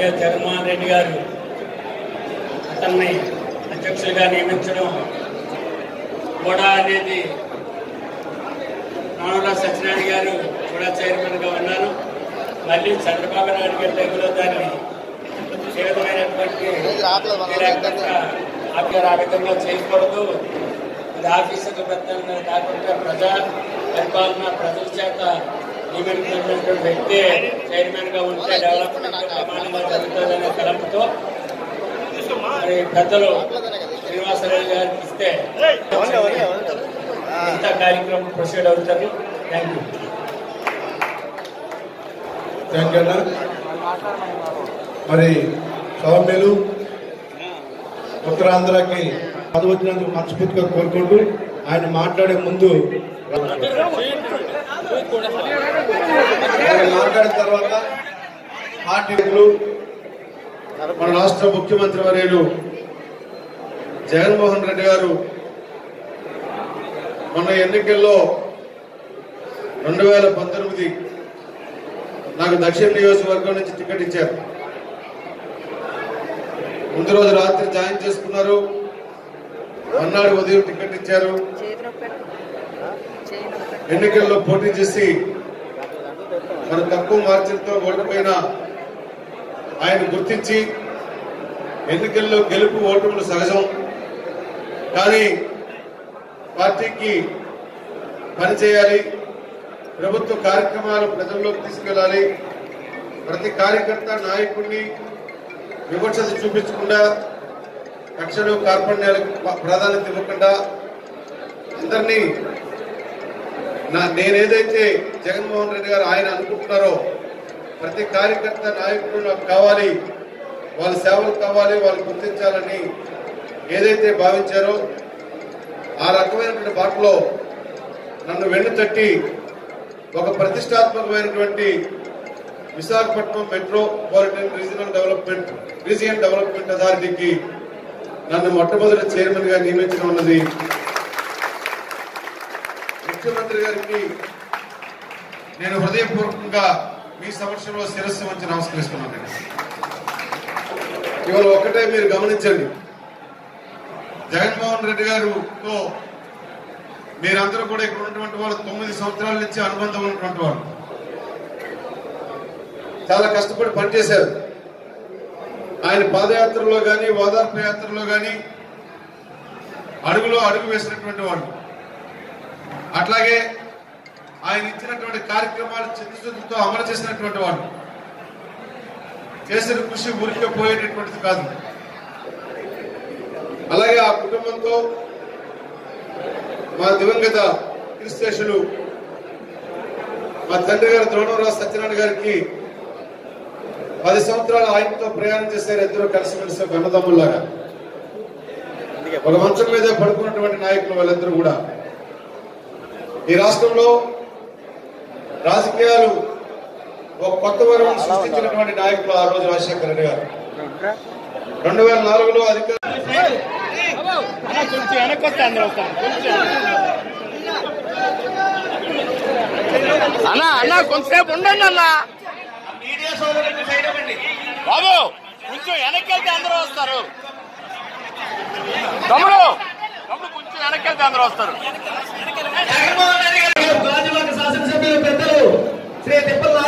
YS Jaganmohan Reddy గారు అతన్ని అధ్యక్షులుగా నియమించడం కూడా అనేది నానుల సత్యనారాయణ గారు కూడా చైర్మన్గా ఉన్నారు మళ్ళీ చంద్రబాబు నాయుడు గారి టైంలో దాన్ని ఏ విధమైనటువంటి లేకుండా ఆఫీసర్ ఆ విధంగా చేయకూడదు ఇది ఆఫీసర్లు పెద్ద కాకుండా ప్రజా పరిపాలన ప్రజల చేత నియమించినటువంటి వ్యక్తి చైర్మన్ గా ఉంటే డెవలప్మెంట్ ప్రమాణంగా జరుగుతుందనే తలంపుతో మరి పెద్దలు శ్రీనివాసరావు గారికి ఇస్తే ఇంత కార్యక్రమం ప్రొసీడ్ అవుతారు థ్యాంక్ యూ థ్యాంక్ యూ అన్న మరి సౌమ్యులు ఉత్తరాంధ్రకి పదవి వచ్చినందుకు మనస్ఫూర్తిగా కోరుకుంటూ ఆయన మాట్లాడే ముందు ఆయన మాట్లాడిన తర్వాత పార్టీలు మన రాష్ట్ర ముఖ్యమంత్రి వర్యులు జగన్మోహన్ రెడ్డి గారు మొన్న ఎన్నికల్లో రెండు వేల పంతొమ్మిది నాకు దక్షిణ నియోజకవర్గం నుంచి టికెట్ ఇచ్చారు ముందు రోజు రాత్రి జాయిన్ చేసుకున్నారు మన్నాడు ఉదయం టికెట్ ఇచ్చారు ఎన్నికల్లో పోటీ చేసి మన తక్కువ మార్జిన్తో ఓడిపోయిన ఆయన గుర్తించి ఎన్నికల్లో గెలుపు ఓటములు సహజం కానీ పార్టీకి పనిచేయాలి ప్రభుత్వ కార్యక్రమాలు ప్రజల్లోకి తీసుకెళ్ళాలి ప్రతి కార్యకర్త నాయకుడిని వివక్షత చూపించకుండా కక్షలు కార్పణ్యాలకు ప- ప్రాధాన్యత ఇవ్వకుండా అందరినీ నా నేనేదైతే జగన్మోహన్ రెడ్డి గారు ఆయన అనుకుంటున్నారో ప్రతి కార్యకర్త నాయకుడు నాకు కావాలి వాళ్ళ సేవలు కావాలి వాళ్ళు గుర్తించాలని ఏదైతే భావించారో ఆ రకమైనటువంటి బాటలో నన్ను వెన్ను తట్టి ఒక ప్రతిష్టాత్మకమైనటువంటి Visakhapatnam metropolitan regional development region development అథారిటీకి నన్ను మొట్టమొదటి చైర్మన్ గా నియమించడం ఉన్నది ముఖ్యమంత్రి గారికి నేను హృదయపూర్వకంగా మీ సమక్షంలో శిరస్సు వంచి నమస్కరిస్తున్నాను ఇవాళ ఒక్కటే మీరు గమనించండి జగన్మోహన్ రెడ్డి గారుతో మీరందరూ కూడా ఇక్కడ ఉన్నటువంటి వాళ్ళు తొమ్మిది సంవత్సరాల నుంచి అనుబంధం ఉన్నటువంటి వాళ్ళు చాలా కష్టపడి పనిచేశారు ఆయన పాదయాత్రలో గాని ఓదార్పు యాత్రలో గాని అడుగులో అడుగు వేసినటువంటి వాళ్ళు అట్లాగే ఆయన ఇచ్చినటువంటి కార్యక్రమాలు చిత్తశుద్ధితో అమలు చేసినటువంటి వాళ్ళు చేసిన కృషి ఊరికే పోయేటటువంటిది కాదు అలాగే ఆ కుటుంబంతో మా దివంగత క్రిస్తేషులు మా తండ్రి గారు ద్రోణవరావు సత్యనారాయణ గారికి పది సంవత్సరాలు ఆయనతో ప్రయాణం చేశారు ఇద్దరు కలిసిమెలిసి వెన్నదమ్ముల్లాగా ఒక మంచం మీద పడుకున్నటువంటి నాయకులు వాళ్ళిద్దరూ కూడా ఈ రాష్ట్రంలో రాజకీయాలు ఒక కొత్త వరం సృష్టించినటువంటి నాయకులు ఆ రోజు రాజశేఖర రెడ్డి గారు రెండు వేల నాలుగులో అధికార కొంచెం వెనక్కి వస్తే అందరూ వస్తారు కొంచెం అన్నా అన్నా కొంతసేపు ఉండండి అన్నా బాబు కొంచెం వెనక్కి వెళ్తే అందరూ వస్తారు తమ్ముడు తమ్ముడు కొంచెం వెనక్కి వెళ్తే అందరూ వస్తారు గాజువాక శాసనసభ్యులు పెద్దలు శ్రీ తిప్పల